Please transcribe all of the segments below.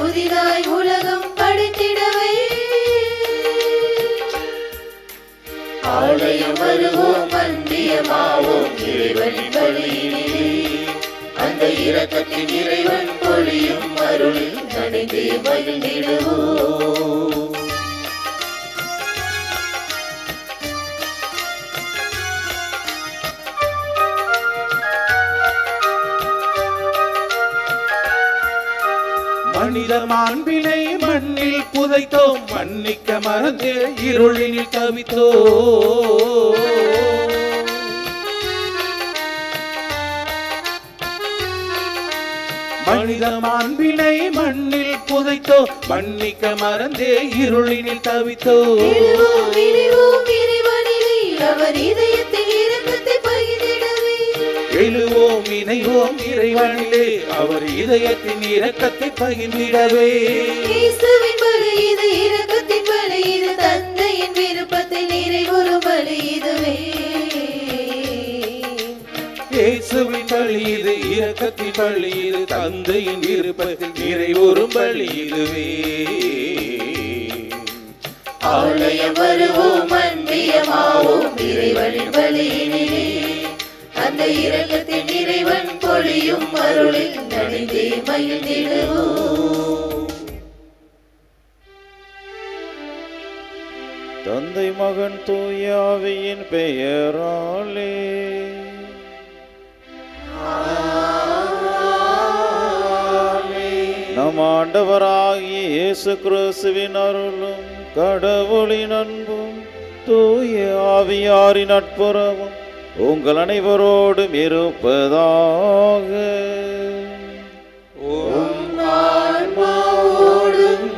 புதிதாய் உலகம் படைத்திடவே ஆலயம் வருவோம் மந்தியமாவோம் இறைவனின் வழியிலே அந்த இரக்கத்தின் இறைவன் பொழியும் அருளில் நனைந்தே மகிழ்ந்திடுவோம் மனிதர் மாண்பினை மண்ணில் புதைத்தோம் மன்னிக்க மறந்து இருளினில் தவித்தோ மனித மாண்பினை மண்ணில் புதைத்தோ மன்னிக்க மறந்தே இருளினில் தவித்தோ இடுவோம் இடுவோம் இறைவனிலே அவர் இதயத்தில் இரக்கத்தை பகிர்ந்திடவே எழுவோம் இணைவோம் இறைவனிலே அவர் இதயத்தின் இரக்கத்தை பகிர்ந்திடவே இயேசுவின் பலி இது இரக்கத்தின் பலி இது தந்தையின் விருப்பத்தில் நிறைவுறும் பலி இதுவே இயேசுவின் பலி இது இரக்கத்தின் பலி இது தந்தையின் விருப்பத்தில் நிறைவுறும் பலி இதுவே ஆலயம் வருவோம் அன்பியமாவோம் இறைவனின் பலியினிலே அந்த இரக்கத்தின் இறைவன் பொழியும் அருளில் நனைந்தே மகிழ்ந்திடுவோம் தந்தை மகன் தூயாவியின் பெயராலே நம் ஆண்டவராகிய இயேசு கிறிஸ்துவின் அருளும் கடவுளின் அன்பும் தூய ஆவியாரின் நட்புறவும் உங்கள் அனைவரோடும் இருப்பதாக ஆன்மாவோடும்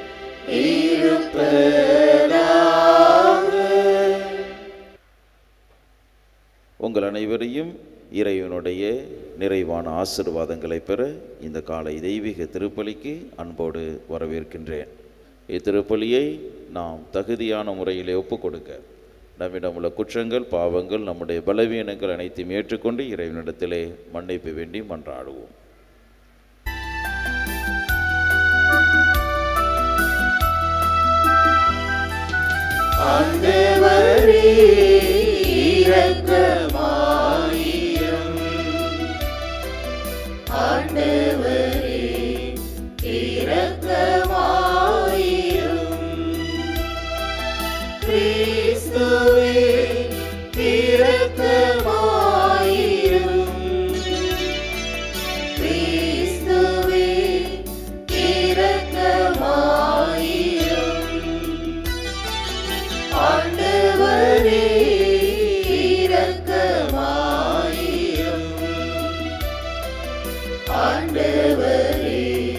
உங்கள் அனைவரையும் இறைவனுடைய நிறைவான ஆசிர்வாதங்களை பெற இந்த காலை தெய்வீக திருப்பலிக்கு அன்போடு வரவேற்கின்றேன் இத்திருப்பலியை நாம் தகுதியான முறையிலே ஒப்புக் கொடுக்க நம்மிடம் உள்ள குற்றங்கள் பாவங்கள் நம்முடைய பலவீனங்கள் அனைத்தையும் ஏற்றுக்கொண்டு இறைவனிடத்திலே மன்னிப்பு வேண்டி மன்றாடுவோம் ஆண்டவரே இரக்கமாயிரும் ஆண்டவரே இரக்கமாயிரும் கிறிஸ்துவே இரக்கமாயிரும் கிறிஸ்துவே இரக்கமாயிரும் ஆண்டவரே இரக்கமாயிரும் ஆண்டவரே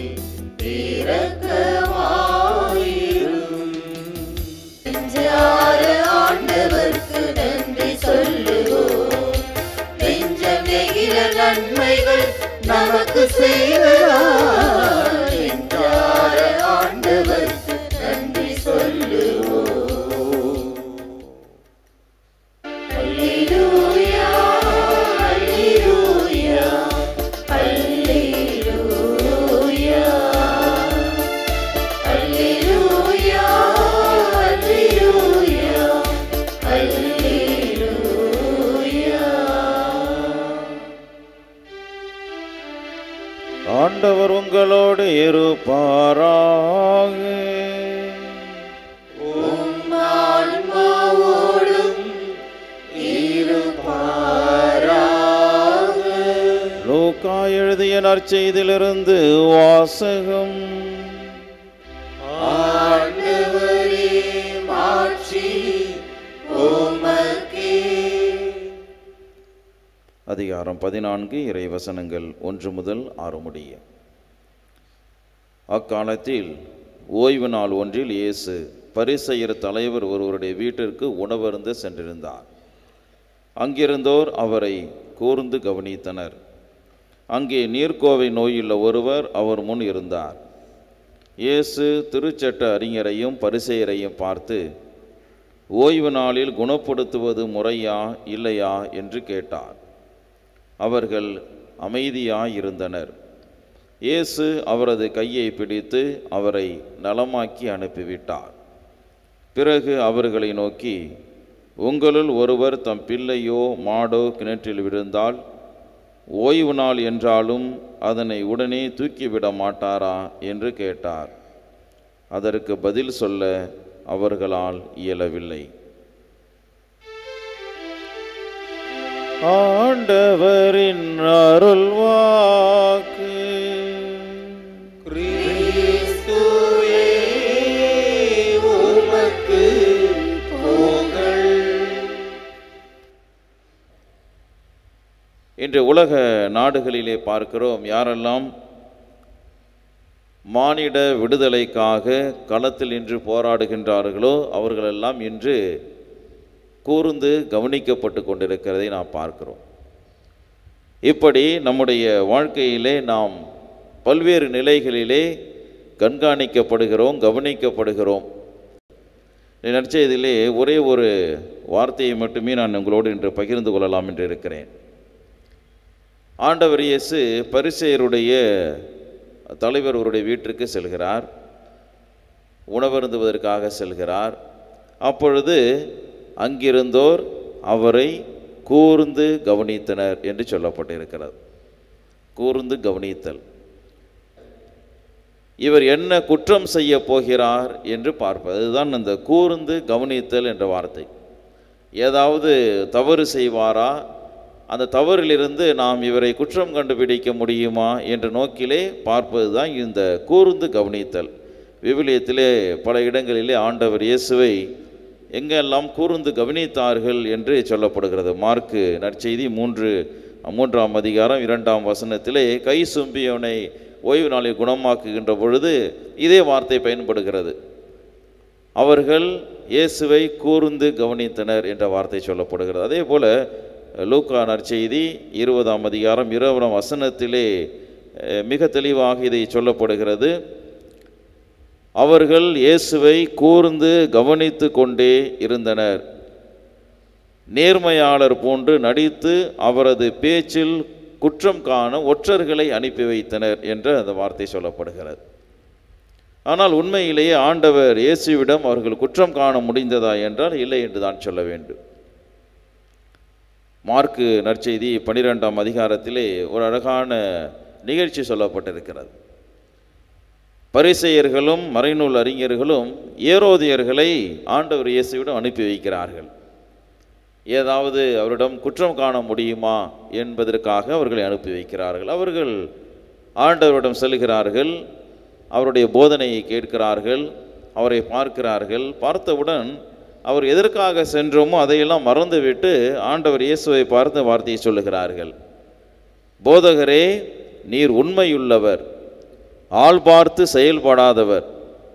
இரக்கமாயிரும் நெஞ்சார ஆண்டவருக்கு நன்றி சொல்லுவோம் நெஞ்சம் நெகிழ நன்மைகள் நமக்கு செய்வதால் நெஞ்சார ஆண்டவருக்கு நன்றி சொல்லுவோம் அல்லேலூயா அல்லேலூயா அல்லேலூயா அல்லேலூயா அல்லேலூயா அல்லேலூயா ஆண்டவர் உங்களோடு இருப்பாராக ஆன்மாவோடும் இருப்பாராக லூக்கா எழுதிய நற்செய்தியிலிருந்து வாசகம் ஆண்டவரே மாட்சி உமக்கே அதிகாரம் பதினான்கு இறைவசனங்கள் ஒன்று முதல் ஆறு முடிய அக்காலத்தில் ஓய்வு நாள் ஒன்றில் இயேசு பரிசெயர் தலைவர் ஒருவருடைய வீட்டிற்கு உணவருந்த சென்றிருந்தார் அங்கிருந்தோர் அவரை கூர்ந்து கவனித்தனர் அங்கே நீர்க்கோவை நோயுள்ள ஒருவர் அவர் முன் இருந்தார் இயேசு திருச்சட்ட அறிஞரையும் பரிசெயரையும் பார்த்து ஓய்வு நாளில் குணப்படுத்துவது முறையா இல்லையா என்று கேட்டார் அவர்கள் அமைதியாயிருந்தனர் இயேசு அவரது கையை பிடித்து அவரை நலமாக்கி அனுப்பிவிட்டார் பிறகு அவர்களை நோக்கி உங்களுள் ஒருவர் தம் பிள்ளையோ மாடோ கிணற்றில் விழுந்தால் ஓய்வு நாள் என்றாலும் அதனை உடனே தூக்கிவிட மாட்டாரா என்று கேட்டார் அதற்கு பதில் சொல்ல அவர்களால் இயலவில்லை ஆண்டவரின் அருள்வாக்கு கிறிஸ்துவே உமக்கு புகழ் இன்று உலக நாடுகளிலே பார்க்கிறோம் யாரெல்லாம் மானிட விடுதலைக்காக களத்தில் நின்று போராடுகின்றார்களோ அவர்களெல்லாம் இன்று கூர்ந்து கவனிக்கப்பட்டு கொண்டிருக்கிறதை நாம் பார்க்கிறோம் இப்படி நம்முடைய வாழ்க்கையிலே நாம் பல்வேறு நிலைகளிலே கண்காணிக்கப்படுகிறோம் கவனிக்கப்படுகிறோம் நற்செய்தியிலே ஒரே ஒரு வார்த்தையை மட்டுமே நான் உங்களோடு இன்று பகிர்ந்து கொள்ளலாம் என்று இருக்கிறேன் ஆண்டவர் இயேசு பரிசேயருடைய தலைவர் அவருடைய வீட்டிற்கு செல்கிறார் உணவருந்துவதற்காக செல்கிறார் அப்பொழுது அங்கிருந்தோர் அவரை கூர்ந்து கவனித்தனர் என்று சொல்லப்பட்டிருக்கிறது கூர்ந்து கவனித்தல் இவர் என்ன குற்றம் செய்ய போகிறார் என்று பார்ப்பது அதுதான் அந்த கூர்ந்து கவனித்தல் என்ற வார்த்தை ஏதாவது தவறு செய்வாரா அந்த தவறிலிருந்து நாம் இவரை குற்றம் கண்டுபிடிக்க முடியுமா என்ற நோக்கிலே பார்ப்பது தான் இந்த கூர்ந்து கவனித்தல் விவிலியத்திலே பல இடங்களிலே ஆண்டவர் இயேசுவை எங்கெல்லாம் கூர்ந்து கவனித்தார்கள் என்று சொல்லப்படுகிறது மார்க்கு நற்செய்தி மூன்று மூன்றாம் அதிகாரம் இரண்டாம் வசனத்திலே கை சும்பியவனை ஓய்வு நாளில் குணமாக்குகின்ற பொழுது இதே வார்த்தை பயன்படுகிறது அவர்கள் இயேசுவை கூர்ந்து கவனித்தனர் என்ற வார்த்தை சொல்லப்படுகிறது அதே போல லூக்கா நற்செய்தி இருபதாம் அதிகாரம் இருபதாம் வசனத்திலே அஹ், மிக தெளிவாக இதை சொல்லப்படுகிறது அவர்கள் இயேசுவை கூர்ந்து கவனித்து கொண்டே இருந்தனர் நேர்மையாளர் போன்று நடித்து அவரது பேச்சில் குற்றம் காண ஒற்றர்களை அனுப்பி வைத்தனர் என்ற அந்த வார்த்தை சொல்லப்படுகிறது ஆனால் உண்மையிலேயே ஆண்டவர் இயேசுவிடம் அவர்கள் குற்றம் காண முடிந்ததா என்றால் இல்லை என்று தான் சொல்ல வேண்டும் மார்க்கு நற்செய்தி பனிரெண்டாம் அதிகாரத்திலே ஒரு அழகான நிகழ்ச்சி சொல்லப்பட்டிருக்கிறது பரிசெயர்களும் மறைநூல் அறிஞர்களும் ஏரோதியர்களை ஆண்டவர் இயேசுவிடம் அனுப்பி வைக்கிறார்கள் ஏதாவது அவரிடம் குற்றம் காண முடியுமா என்பதற்காக அவர்களை அனுப்பி வைக்கிறார்கள் அவர்கள் ஆண்டவரிடம் செல்கிறார்கள் அவருடைய போதனையை கேட்கிறார்கள் அவரை பார்க்கிறார்கள் பார்த்தவுடன் அவர் எதற்காக சென்றோமோ அதையெல்லாம் மறந்துவிட்டு ஆண்டவர் இயேசுவை பார்த்து வார்த்தையை சொல்லுகிறார்கள் போதகரே நீர் உண்மையுள்ளவர் ஆள் பார்த்து செயல்படாதவர்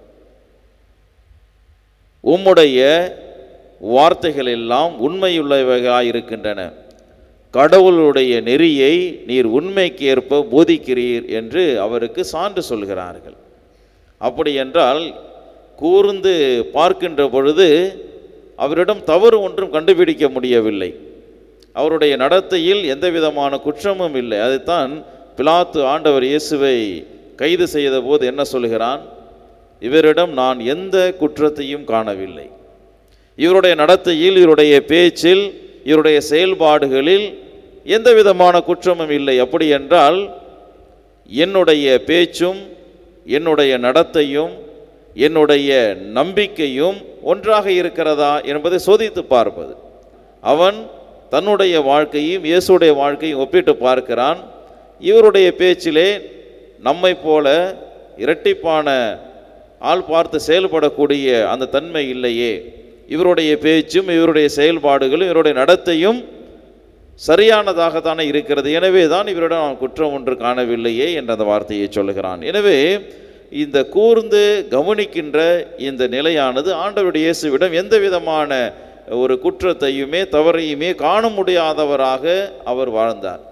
உம்முடைய வார்த்தைகள் எல்லாம் உண்மையுள்ளவைகளாய் இருக்கின்றன கடவுளுடைய நெறியை நீர் உண்மைக்கு ஏற்ப போதிக்கிறீர் என்று அவருக்கு சான்று சொல்கிறார்கள் அப்படி என்றால் கூர்ந்து பார்க்கின்ற பொழுது அவரிடம் தவறு ஒன்றும் கண்டுபிடிக்க முடியவில்லை அவருடைய நடத்தையில் எந்த விதமான குற்றமும் இல்லை அதைத்தான் பிலாத்து ஆண்டவர் இயேசுவை கைது செய்த போது என்ன சொல்கிறான் இவரிடம் நான் எந்த குற்றத்தையும் காணவில்லை இவருடைய நடத்தையில் இவருடைய பேச்சில் இவருடைய செயல்பாடுகளில் எந்த விதமான குற்றமும் இல்லை அப்படி என்றால் என்னுடைய பேச்சும் என்னுடைய நடத்தையும் என்னுடைய நம்பிக்கையும் ஒன்றாக இருக்கிறதா என்பதை சோதித்து பார்ப்பது அவன் தன்னுடைய வாழ்க்கையும் இயேசுடைய வாழ்க்கையும் ஒப்பிட்டு பார்க்கிறான் இவருடைய பேச்சிலே நம்மை போல இரட்டிப்பான ஆள் பார்த்து செயல்படக்கூடிய அந்த தன்மை இல்லையே இவருடைய பேச்சும் இவருடைய செயல்பாடுகளும் இவருடைய நடத்தையும் சரியானதாகத்தானே இருக்கிறது எனவே தான் இவரிடம் நான் குற்றம் ஒன்று காணவில்லையே என்ற அந்த வார்த்தையை சொல்லுகிறான் எனவே இந்த கூர்ந்து கவனிக்கின்ற இந்த நிலையானது ஆண்டவருடைய இயேசுவிடம் எந்த விதமான ஒரு குற்றத்தையுமே தவறையுமே காண முடியாதவராக அவர் வாழ்ந்தார்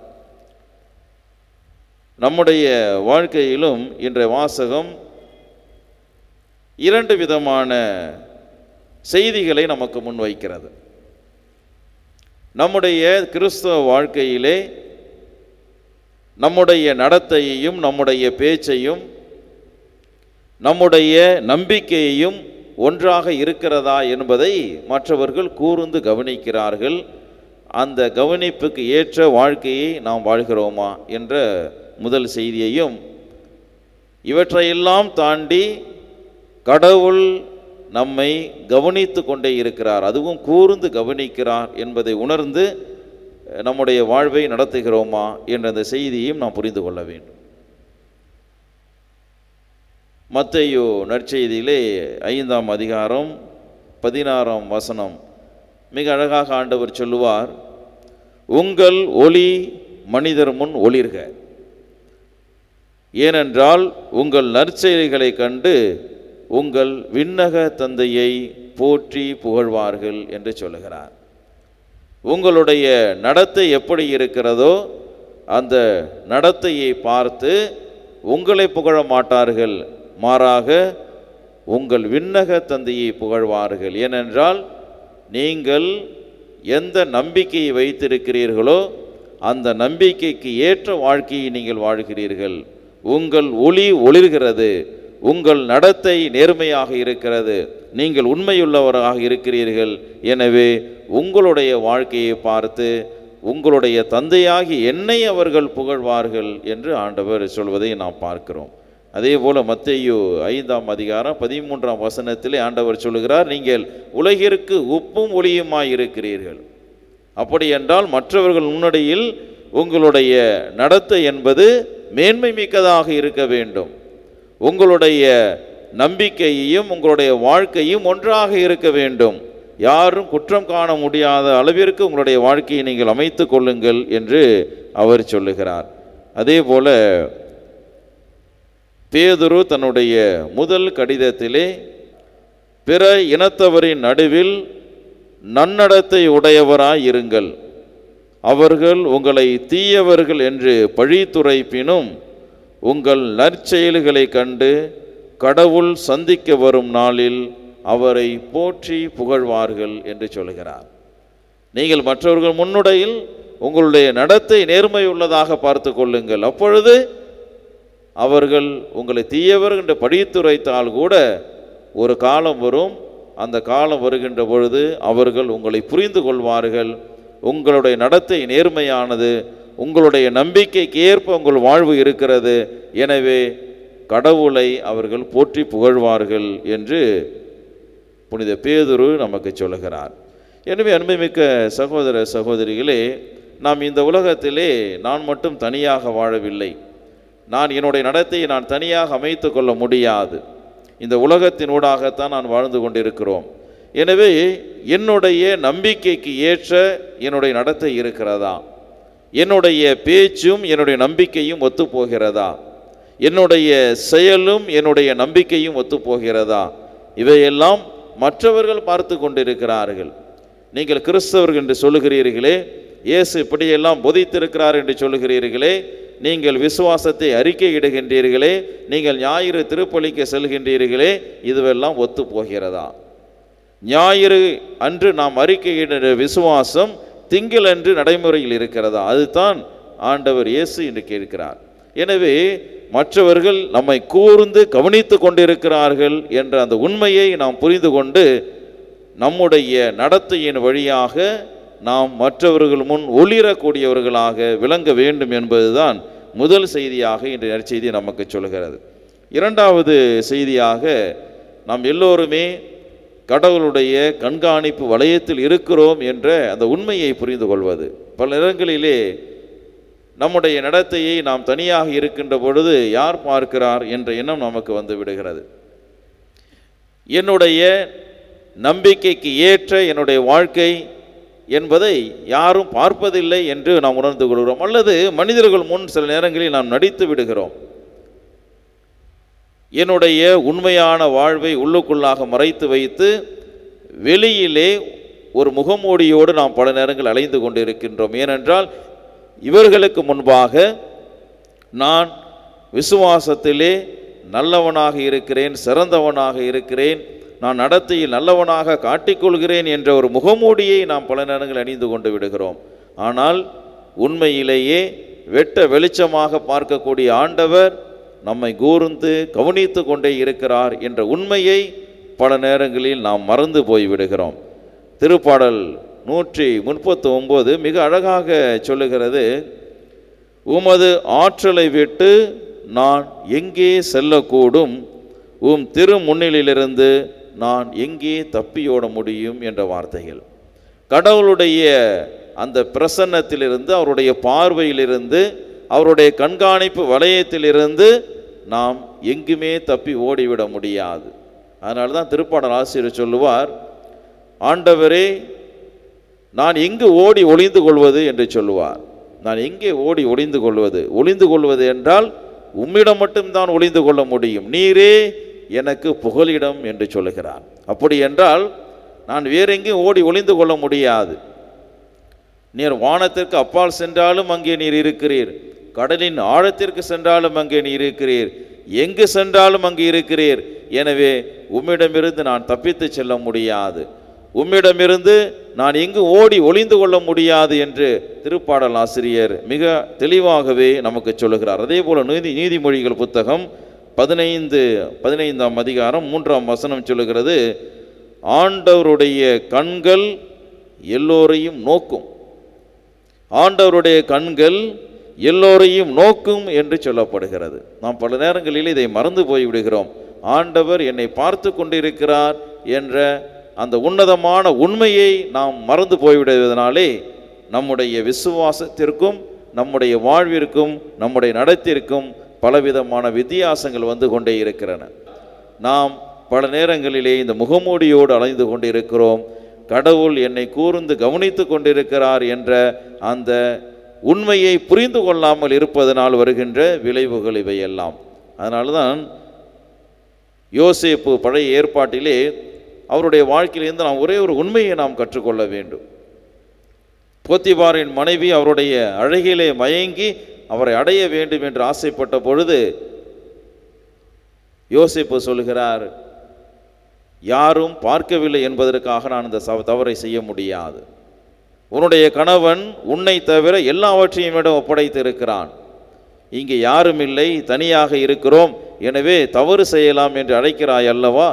நம்முடைய வாழ்க்கையிலும் இன்றைய வாசகம் இரண்டு விதமான செய்திகளை நமக்கு முன்வைக்கிறது நம்முடைய கிறிஸ்தவ வாழ்க்கையிலே நம்முடைய நடத்தையையும் நம்முடைய பேச்சையும் நம்முடைய நம்பிக்கையையும் ஒன்றாக இருக்கிறதா என்பதை மற்றவர்கள் கூர்ந்து கவனிக்கிறார்கள் அந்த கவனிப்புக்கு ஏற்ற வாழ்க்கையை நாம் வாழ்கிறோமா என்ற முதல் செய்தியையும் இவற்றையெல்லாம் தாண்டி கடவுள் நம்மை கவனித்து கொண்டே இருக்கிறார் அதுவும் கூர்ந்து கவனிக்கிறார் என்பதை உணர்ந்து நம்முடைய வாழ்வை நடத்துகிறோமா என்ற அந்த செய்தியையும் நாம் புரிந்து கொள்ள வேண்டும் மத்தையோ நற்செய்தியிலே ஐந்தாம் அதிகாரம் பதினாறாம் வசனம் மிக அழகாக ஆண்டவர் சொல்லுவார் உங்கள் ஒளி மனிதர் முன் ஒளிர்க ஏனென்றால் உங்கள் நற்செயல்களை கண்டு உங்கள் விண்ணக தந்தையை போற்றி புகழ்வார்கள் என்று சொல்லுகிறார் உங்களுடைய நடத்தை எப்படி இருக்கிறதோ அந்த நடத்தையை பார்த்து உங்களை புகழ மாட்டார்கள் மாறாக உங்கள் விண்ணக தந்தையை புகழ்வார்கள் ஏனென்றால் நீங்கள் எந்த நம்பிக்கையை வைத்திருக்கிறீர்களோ அந்த நம்பிக்கைக்கு ஏற்ற வாழ்க்கையை நீங்கள் வாழ்கிறீர்கள் உங்கள் ஒளி ஒளிர்கிறது உங்கள் நடத்தை நேர்மையாக இருக்கிறது நீங்கள் உண்மையுள்ளவராக இருக்கிறீர்கள் எனவே உங்களுடைய வாழ்க்கையை பார்த்து உங்களுடைய தந்தையாகி என்னை அவர்கள் புகழ்வார்கள் என்று ஆண்டவர் சொல்வதை நாம் பார்க்கிறோம் அதே போல மத்தேயு ஐந்தாம் அதிகாரம் பதிமூன்றாம் வசனத்திலே ஆண்டவர் சொல்லுகிறார் நீங்கள் உலகிற்கு உப்பும் ஒளியுமாய் இருக்கிறீர்கள் அப்படி என்றால் மற்றவர்கள் முன்னணியில் உங்களுடைய நடத்தை என்பது மேன்மை மிக்கதாக இருக்க வேண்டும் உங்களுடைய நம்பிக்கையையும் உங்களுடைய வாழ்க்கையும் ஒன்றாக இருக்க வேண்டும் யாரும் குற்றம் காண முடியாத அளவிற்கு உங்களுடைய வாழ்க்கையை நீங்கள் அமைத்து கொள்ளுங்கள் என்று அவர் சொல்லுகிறார் அதே போல பேதுரு தன்னுடைய முதல் கடிதத்திலே பிற இனத்தவரின் நடுவில் நன்னடத்தை உடையவராய் இருங்கள் அவர்கள் உங்களை தீயவர்கள் என்று பழித்துரைப்பினும் உங்கள் நற்செயல்களை கண்டு கடவுள் சந்திக்க வரும் நாளில் அவரை போற்றி புகழ்வார்கள் என்று சொல்கிறார் நீங்கள் மற்றவர்கள் முன்னுடையில் உங்களுடைய நடத்தை நேர்மையுள்ளதாக பார்த்து கொள்ளுங்கள் அப்பொழுது அவர்கள் உங்களை தீயவர் என்று படித்துரைத்தால் கூட ஒரு காலம் வரும் அந்த காலம் வருகின்ற பொழுது அவர்கள் உங்களை புரிந்து கொள்வார்கள் உங்களுடைய நடத்தை நேர்மையானது உங்களுடைய நம்பிக்கைக்கு ஏற்ப உங்கள் வாழ்வு இருக்கிறது எனவே கடவுளை அவர்கள் போற்றி புகழ்வார்கள் என்று புனித பேதுரு நமக்கு சொல்லுகிறார் எனவே அன்புமிக்க சகோதர சகோதரிகளே நாம் இந்த உலகத்திலே நான் மட்டும் தனியாக வாழவில்லை நான் என்னுடைய நடத்தையை நான் தனியாக அமைத்து கொள்ள முடியாது இந்த உலகத்தின் ஊடாகத்தான் நான் வாழ்ந்து கொண்டிருக்கிறோம் எனவே என்னுடைய நம்பிக்கைக்கு ஏற்ற என்னுடைய நடத்தை இருக்கிறதா என்னுடைய பேச்சும் என்னுடைய நம்பிக்கையும் ஒத்துப்போகிறதா என்னுடைய செயலும் என்னுடைய நம்பிக்கையும் ஒத்துப்போகிறதா இவையெல்லாம் மற்றவர்கள் பார்த்து கொண்டிருக்கிறார்கள் நீங்கள் கிறிஸ்தவர்கள் என்று சொல்லுகிறீர்களே இயேசு இப்படியெல்லாம் போதித்திருக்கிறார் என்று சொல்லுகிறீர்களே நீங்கள் விசுவாசத்தை அறிக்கையிடுகின்றீர்களே நீங்கள் ஞாயிறு திருப்பலிக்கு செல்கின்றீர்களே இதுவெல்லாம் ஒத்து போகிறதா ஞாயிறு அன்று நாம் அறிக்கையிடுகிற விசுவாசம் திங்கள் அன்று நடைமுறையில் இருக்கிறதா அதுதான் ஆண்டவர் இயேசு என்று கேட்கிறார் எனவே மற்றவர்கள் நம்மை கூர்ந்து கவனித்து கொண்டிருக்கிறார்கள் என்ற அந்த உண்மையை நாம் புரிந்து கொண்டு நம்முடைய நடத்தையின் வழியாக நாம் மற்றவர்கள் முன் ஒளிரக்கூடியவர்களாக விளங்க வேண்டும் என்பதுதான் முதல் செய்தியாக இன்றைய நற்செய்தி நமக்கு சொல்கிறது இரண்டாவது செய்தியாக நாம் எல்லோருமே கடவுளுடைய கண்காணிப்பு வளையத்தில் இருக்கிறோம் என்ற அந்த உண்மையை புரிந்து கொள்வது பல நேரங்களிலே நம்முடைய நடத்தையை நாம் தனியாக இருக்கின்ற பொழுது யார் பார்க்கிறார் என்ற எண்ணம் நமக்கு வந்து விடுகிறது என்னுடைய நம்பிக்கைக்கு ஏற்ற என்னுடைய வாழ்க்கை என்பதை யாரும் பார்ப்பதில்லை என்று நாம் உணர்ந்து கொள்கிறோம் அல்லது மனிதர்கள் முன் சில நேரங்களில் நாம் நடித்து விடுகிறோம் என்னுடைய உண்மையான வாழ்வை உள்ளுக்குள்ளாக மறைத்து வைத்து வெளியிலே ஒரு முகமூடியோடு நாம் பல நேரங்கள் அலைந்து கொண்டிருக்கின்றோம் ஏனென்றால் இவர்களுக்கு முன்பாக நான் விசுவாசத்திலே நல்லவனாக இருக்கிறேன் சிறந்தவனாக இருக்கிறேன் நான் நடத்தையில் நல்லவனாக காட்டிக்கொள்கிறேன் என்ற ஒரு முகமூடியை நாம் பல நேரங்கள் அணிந்து கொண்டு விடுகிறோம் ஆனால் உண்மையிலேயே வெட்ட வெளிச்சமாக பார்க்கக்கூடிய ஆண்டவர் நம்மை கூர்ந்து கவனித்து கொண்டே இருக்கிறார் என்ற உண்மையை பல நேரங்களில் நாம் மறந்து போய் விடுகிறோம் திருப்பாடல் நூற்றி முப்பத்து ஒன்பது மிக அழகாக சொல்லுகிறது உமது ஆற்றலை விட்டு நான் எங்கே செல்லக்கூடும் உம் திரு முன்னிலிருந்து நான் எங்கே தப்பியோட முடியும் என்ற வார்த்தைகள் கடவுளுடைய அந்த பிரசன்னத்திலிருந்து அவருடைய பார்வையிலிருந்து அவருடைய கண்காணிப்பு வலயத்திலிருந்து நாம் எங்குமே தப்பி ஓடிவிட முடியாது அதனால தான் திருப்பாடல் ஆசிரியர் சொல்லுவார் ஆண்டவரே நான் எங்கு ஓடி ஒளிந்து கொள்வது என்று சொல்லுவார் நான் எங்கே ஓடி ஒளிந்து கொள்வது ஒளிந்து கொள்வது என்றால் உம்மிடம் மட்டும்தான் ஒளிந்து கொள்ள முடியும் நீரே எனக்கு புகலிடம் என்று சொல்லுகிறார் அப்படி என்றால் நான் வேற எங்கேயும் ஓடி ஒளிந்து கொள்ள முடியாது நீர் வானத்திற்கு அப்பால் சென்றாலும் அங்கே நீர் இருக்கிறீர் கடலின் ஆழத்திற்கு சென்றாலும் அங்கே நீர் இருக்கிறீர் எங்கு சென்றாலும் அங்கே இருக்கிறீர் எனவே உம்மிடமிருந்து நான் தப்பித்து செல்ல முடியாது உம்மிடமிருந்து நான் எங்கு ஓடி ஒளிந்து கொள்ள முடியாது என்று திருப்பாடல் ஆசிரியர் மிக தெளிவாகவே நமக்கு சொல்லுகிறார் அதே போல நீதி நீதிமொழிகள் புத்தகம் பதினைந்து பதினைந்தாம் அதிகாரம் மூன்றாம் வசனம் சொல்லுகிறது ஆண்டவருடைய கண்கள் எல்லோரையும் நோக்கும் ஆண்டவருடைய கண்கள் எல்லோரையும் நோக்கும் என்று சொல்லப்படுகிறது நாம் பல நேரங்களில் இதை மறந்து போய் விடுகிறோம் ஆண்டவர் என்னை பார்த்து கொண்டிருக்கிறார் என்ற அந்த உன்னதமான உண்மையை நாம் மறந்து போய்விடுவதனாலே நம்முடைய விசுவாசத்திற்கும் நம்முடைய வாழ்விற்கும் நம்முடைய நடத்திற்கும் பலவிதமான வித்தியாசங்கள் வந்து கொண்டே இருக்கின்றன நாம் பல நேரங்களிலே இந்த முகமூடியோடு அலைந்து கொண்டிருக்கிறோம் கடவுள் என்னை கூர்ந்து கவனித்து கொண்டிருக்கிறார் என்ற அந்த உண்மையை புரிந்து கொள்ளாமல் இருப்பதனால் வருகின்ற விளைவுகள் இவையெல்லாம் அதனால தான் யோசேப்பு பழைய ஏற்பாட்டிலே அவருடைய வாழ்க்கையிலிருந்து நாம் ஒரே ஒரு உண்மையை நாம் கற்றுக்கொள்ள வேண்டும் போத்திபாரின் மனைவி அவருடைய அழகிலே மயங்கி அவரை அடைய வேண்டும் என்று ஆசைப்பட்ட பொழுது யோசிப்பு சொல்கிறார் யாரும் பார்க்கவில்லை என்பதற்காக நான் இந்த சவ- தவறை செய்ய முடியாது உன்னுடைய கணவன் உன்னை தவிர எல்லாவற்றையும் விட ஒப்படைத்து இருக்கிறான் இங்கே யாரும் இல்லை தனியாக இருக்கிறோம் எனவே தவறு செய்யலாம் என்று அழைக்கிறாய் அல்லவா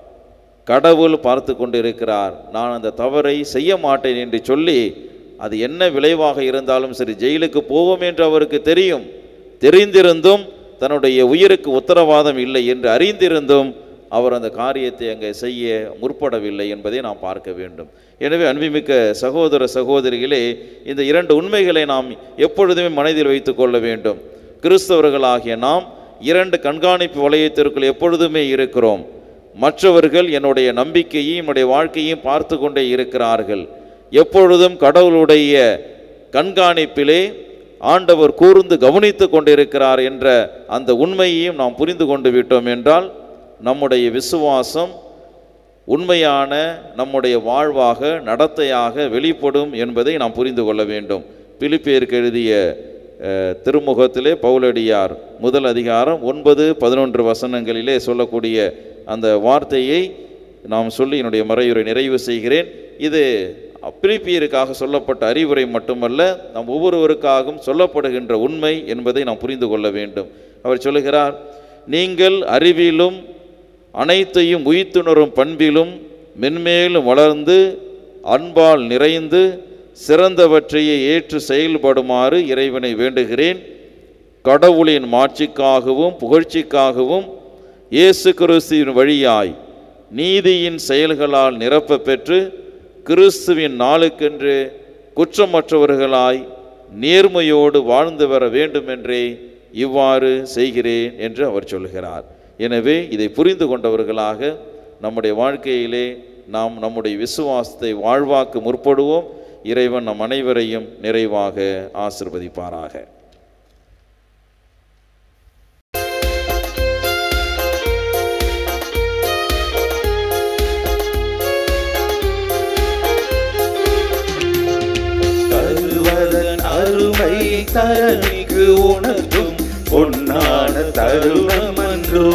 கடவுள் பார்த்து கொண்டிருக்கிறார் நான் அந்த தவறை செய்ய மாட்டேன் என்று சொல்லி அது என்ன விளைவாக இருந்தாலும் சரி ஜெயிலுக்கு போவோம் என்று அவருக்கு தெரியும் தெரிந்திருந்தும் தன்னுடைய உயிருக்கு உத்தரவாதம் இல்லை என்று அறிந்திருந்தும் அவர் அந்த காரியத்தை அங்கே செய்ய முற்படவில்லை என்பதை நாம் பார்க்க வேண்டும் எனவே அன்புமிக்க சகோதர சகோதரிகளே இந்த இரண்டு உண்மைகளை நாம் எப்பொழுதுமே மனதில் வைத்துக் கொள்ள வேண்டும் கிறிஸ்தவர்களாகிய நாம் இரண்டு கண்காணிப்பு வளையத்திற்குள் எப்பொழுதுமே இருக்கிறோம் மற்றவர்கள் என்னுடைய நம்பிக்கையும் என்னுடைய வாழ்க்கையும் பார்த்து கொண்டே இருக்கிறார்கள் எப்பொழுதும் கடவுளுடைய கண்காணிப்பிலே ஆண்டவர் கூர்ந்து கவனித்து கொண்டிருக்கிறார் என்ற அந்த உண்மையையும் நாம் புரிந்து கொண்டு விட்டோம் என்றால் நம்முடைய விசுவாசம் உண்மையான நம்முடைய வாழ்வாக நடத்தையாக வெளிப்படும் என்பதை நாம் புரிந்து கொள்ள வேண்டும் பிலிப்பியருக்கு எழுதிய அஹ், திருமுகத்திலே பவுலடியார் முதல் அதிகாரம் ஒன்பது பதினொன்று வசனங்களிலே சொல்லக்கூடிய அந்த வார்த்தையை நாம் சொல்லி என்னுடைய மறையுரை நிறைவு செய்கிறேன் இது பிலிப்பியருக்காக சொல்லப்பட்ட அறிவுரை மட்டுமல்ல நம் ஒவ்வொருவருக்காகவும் சொல்லப்படுகின்ற உண்மை என்பதை நாம் புரிந்து கொள்ள வேண்டும் அவர் சொல்லுகிறார் நீங்கள் அறிவிலும் அனைத்தையும் உயிர்த்துணரும் பண்பிலும் மென்மேலும் வளர்ந்து அன்பால் நிறைந்து சிறந்தவற்றையே ஏற்று செயல்படுமாறு இறைவனை வேண்டுகிறேன் கடவுளின் மாட்சிக்காகவும் புகழ்ச்சிக்காகவும் இயேசு கிறிஸ்துவின் வழியாய் நீதியின் செயல்களால் நிரப்பப் பெற்று கிறிஸ்துவின் நாளுக்கென்று குற்றமற்றவர்களாய் நேர்மையோடு வாழ்ந்து வர வேண்டுமென்றே இவ்வாறு செய்கிறேன் என்று அவர் சொல்கிறார் எனவே இதை புரிந்து கொண்டவர்களாக நம்முடைய வாழ்க்கையிலே நாம் நம்முடைய விசுவாசத்தை வாழ்வாக்கு முற்படுவோம் இறைவன் நம் அனைவரையும் நிறைவாக ஆசிர்வதிப்பாராக தருவதன் அருமை தரணிக்கு உணர்த்தும் பொன்னான தருணமன்றோ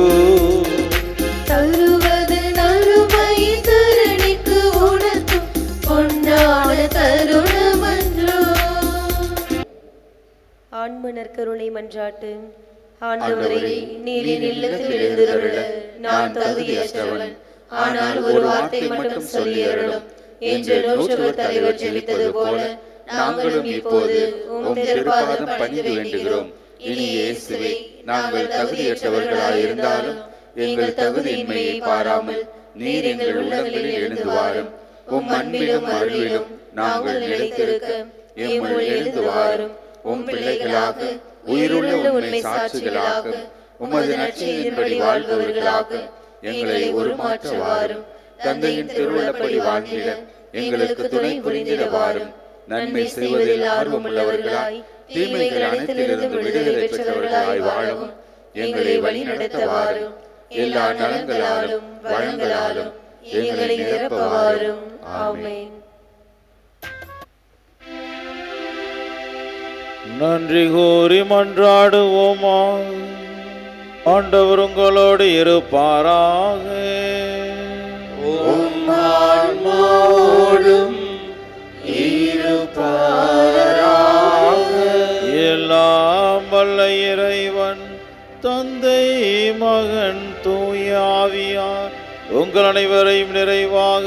தருவது நறுமை தரணிக்கு உணர்த்தும் பொன்னான தருணமன்றோ மன்றாட்டு ஆண்டவரே நீர் என் இல்லத்தில் எழுந்தருள நான் தகுதியற்றவன் ஆனால் ஒரு வார்த்தை மட்டும் சொல்லி அருளும் என்று நூற்றுவர் தலைவர் ஜெபித்தது போல நாங்களும் இப்போது உம் திருப்பாதம் பணிந்து வேண்டுகிறோம் இனி இயேசுவே நாங்கள் தகுதியற்றவர்களாய் இருந்தாலும் எங்கள் தகுதியின்மையை பாராமல் நீர் எங்கள் உள்ளங்களில் எழுந்து வாரும் உம் அன்பிலும் அருளிலும் நாங்கள் நிலைத்திருக்க எம்முள் எழுந்து வாரும் உம் பிள்ளைகளாக உயிருள்ள உண்மை சாட்சிகளாக உமது நற்செய்தின்படி வாழ்பவர்களாக எங்களை உருமாற்ற வாரும் தந்தையின் திருவுள்ளப்படி வாழ்ந்திட எங்களுக்கு துணை புரிந்திட வாரும் நன்மை செய்வதில் ஆர்வமுள்ளவர்களாய் தீமைகள் அனைத்திலிருந்து விடுதலை பெற்றவர்களாய் வாழவும் எங்களை வழிநடத்த வாரும் எல்லா நலங்களாலும் வளங்களாலும் எங்களை நிரப்ப வாரும் ஆமென் நன்றி கூறி மன்றாடுவோமா ஆண்டவர் உங்களோடு இருப்பாராக எல்லாம் வல்ல இறைவன் தந்தை மகன் தூய ஆவியார் உங்கள் அனைவரையும் நிறைவாக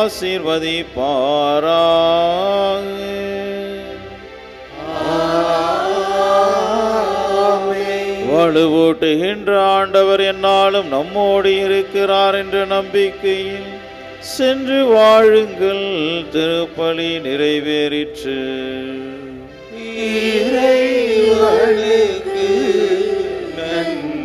ஆசீர்வதிப்பாராக வலுவூட்டுகின்ற ஆண்டவர் என்னாலும் நம்மோடு இருக்கிறார் என்ற நம்பிக்கையில் சென்று வாழுங்கள் திருப்பலி நிறைவேறிற்று இறைவனுக்கு நன்றி